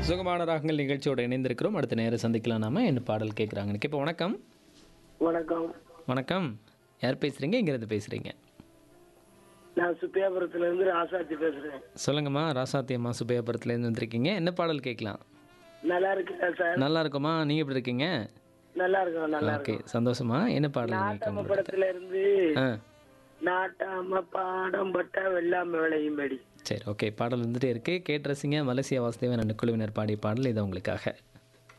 சுகமான ராகங்கள் நிகழ்ச்சியோட இணைந்திருக்கிறோம் அடுத்த நேரம் சந்திக்கலாம் நாம என்ன பாடல் கேட்குறாங்க இப்போ வணக்கம் வணக்கம் வணக்கம் யார் பேசுறீங்க இங்கிருந்து பேசுறீங்க நான் சுப்பியாபுரத்துல இருந்து ராசாத்தி பேசுறேன் சொல்லுங்கம்மா ராசாத்தி அம்மா சுபையாபுரத்துலேருந்து வந்திருக்கீங்க என்ன பாடல் கேட்கலாம் நல்லா இருக்கீங்களா சார் நல்லா இருக்குமா நீங்கள் எப்படி இருக்கீங்க நல்லா இருக்கோம் நல்லா ஓகே சந்தோஷமா என்ன பாடல் நாட்டாம கேட்கணும் படத்துல இருந்து ஆ நாட்டாம பாடம் பட்டா வெள்ளாம விளையும் படி சரி ஓகே பாடல் வந்துட்டே இருக்கு கேட்டு ரசிங்க மலேசியா வாசுதேவன் ரெண்டு குழுவினர் பாடிய பாடல் இது உங்களுக்காக